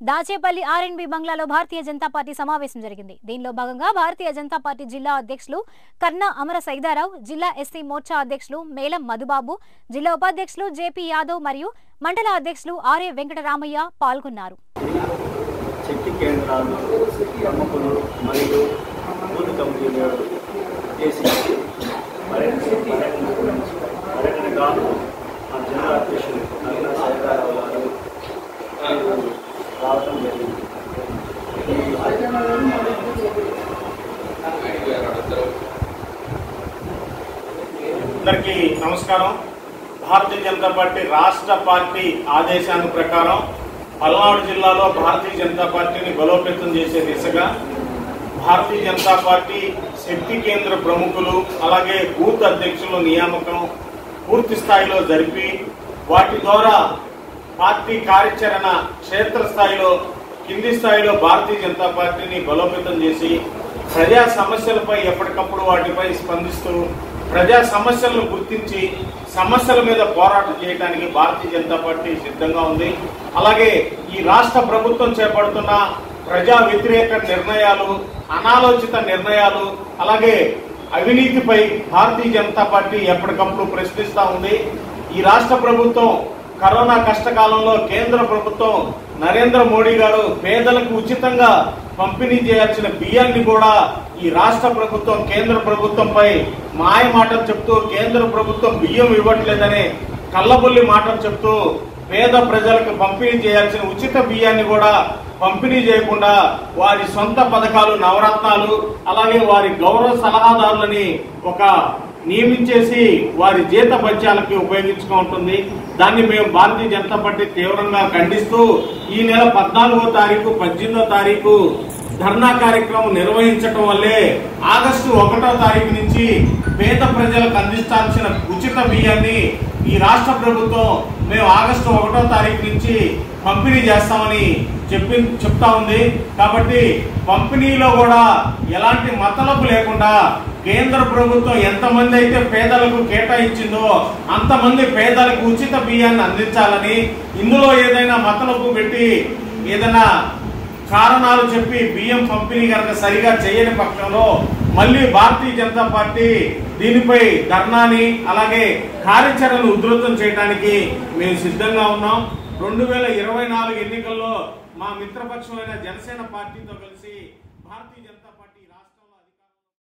Dachepalli R&B బంగ్లాలో భారతీయ Janata party సమావేశం జరిగింది దీనిలో భాగంగా భారతీయ జనతా పార్టీ జిల్లా అధ్యక్షులు కర్ణ అమర సైదారావు జిల్లా ఎస్సీ మోర్చా అధ్యక్షులు మేలం మధుబాబు జిల్లా ఉపాధ్యక్షులు జేపీ యాదవ్ మరియు మండల అధ్యక్షులు ఆర్ఏ వెంకటరామయ్య పాల్గొన్నారు శక్తి కేంద్రాలు ప్రముఖులు మరియు బూత్ కమిటీలు ఉద్దేశించి పర్యటన పర్యటన పర్యటనగా మా జిల్లా అధ్యక్షులు నగర సైదారావు గారు రావడం జరిగింది అందరికీ నమస్కారం భారతీయ జనతా పార్టీ రాష్ట్ర పార్టీ ఆదేశాల ప్రకారం పల్నాడు జిల్లాలో భారతీయ జనతా పార్టీని బలోపేతం చేసే దిశగా భారతీయ జనతా పార్టీ శక్తి కేంద్ర ప్రముఖులు అలాగే బూత్ అధ్యక్షుల నియామకం పూర్తి స్థాయిలో జరిపి వాటి ద్వారా పార్టీ కార్యాచరణ క్షేత్రస్థాయిలో కింది స్థాయిలో భారతీయ జనతా పార్టీని బలోపేతం చేసి ప్రజా సమస్యలపై ఎప్పటికప్పుడు వాటిపై స్పందిస్తూ ప్రజా సమస్యలను గుర్తించి సమస్యల మీద పోరాటం చేయడానికి భారతీయ జనతా పార్టీ సిద్ధంగా ఉంది అలాగే ఈ రాష్ట్ర ప్రభుత్వం చేపడుతున్న ప్రజా వ్యతిరేక నిర్ణయాలు అనాలోచిత నిర్ణయాలు అలాగే అవినీతిపై భారతీయ జనతా పార్టీ ఎప్పటికప్పుడు ప్రశ్నిస్తూ ఉంది ఈ రాష్ట్ర ప్రభుత్వం కరోనా కష్టకాలంలో కేంద్ర ప్రభుత్వం నరేంద్ర మోడీ గారు పేదలకు ఉచితంగా పంపిణీ చేయాల్సిన బియ్యాన్ని కూడా ఈ రాష్ట్ర ప్రభుత్వం కేంద్ర ప్రభుత్వంపై మాయ మాటలు చెప్తూ కేంద్ర ప్రభుత్వం బియ్యం ఇవ్వట్లేదని కళ్ళబొల్లి మాటలు చెప్తూ పేద ప్రజలకు పంపిణీ చేయాల్సిన ఉచిత బియ్యాన్ని కూడా పంపిణీ చేయకుండా వారి సొంత పథకాలు నవరత్నాలు అలాగే వారి గౌరవ సలహాదారులని ఒక నియమించేసి వారి జీత భత్యాలకి ఉపయోగించుకుంటుంది దాన్ని మేము భారతీయ జనతా పార్టీ తీవ్రంగా ఖండిస్తూ ఈ నెల పద్నాలుగో తారీఖు పద్దెనిమిదో తారీఖు ధర్నా కార్యక్రమం నిర్వహించడం వల్లే ఆగస్టు ఒకటో తారీఖు నుంచి పేద ప్రజలకు అందించాల్సిన ఉచిత బియ్యాన్ని ఈ రాష్ట్ర ప్రభుత్వం మేము ఆగస్టు ఒకటో తారీఖు నుంచి పంపిణీ చేస్తామని చెప్పి చెప్తా ఉంది కాబట్టి పంపిణీలో కూడా ఎలాంటి మతలపు లేకుండా కేంద్ర ప్రభుత్వం ఎంతమంది అయితే పేదలకు కేటాయించిందో అంతమంది పేదలకు ఉచిత బియ్యాన్ని అందించాలని ఇందులో ఏదైనా మతలపు పెట్టి ఏదైనా కారణాలు చెప్పి బియ్యం పంపిణీ కనుక సరిగా చేయని పక్షంలో మళ్ళీ భారతీయ జనతా పార్టీ దీనిపై ధర్నాని అలాగే కార్యాచరణను ఉధృతం చేయడానికి మేము సిద్ధంగా ఉన్నాం రెండు వేల ఇరవై నాలుగు ఎన్నికల్లో మా మిత్రపక్షమైన జనసేన పార్టీతో కలిసి భారతీయ జనతా